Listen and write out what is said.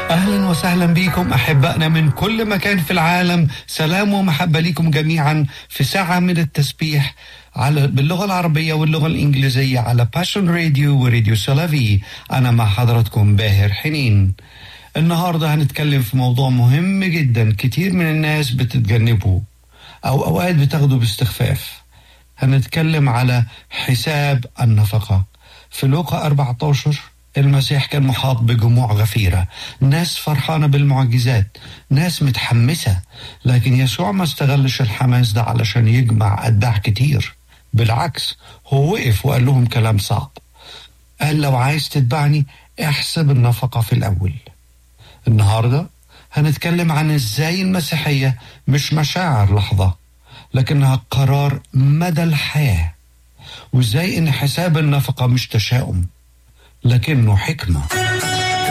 اهلا وسهلا بكم احبائنا من كل مكان في العالم سلام ومحبه لكم جميعا في ساعه من التسبيح على باللغه العربيه واللغه الانجليزيه على باشون راديو وراديو سلافي انا مع حضراتكم باهر حنين النهارده هنتكلم في موضوع مهم جدا كتير من الناس بتتجنبه او اوقات بتاخده باستخفاف هنتكلم على حساب النفقه في لوقا 14 المسيح كان محاط بجموع غفيرة ناس فرحانة بالمعجزات ناس متحمسة لكن يسوع ما استغلش الحماس ده علشان يجمع أتباع كتير بالعكس هو وقف وقال لهم كلام صعب قال لو عايز تتبعني احسب النفقة في الأول النهاردة هنتكلم عن ازاي المسيحية مش مشاعر لحظة لكنها قرار مدى الحياة وازاي ان حساب النفقة مش تشاؤم لكنه حكمه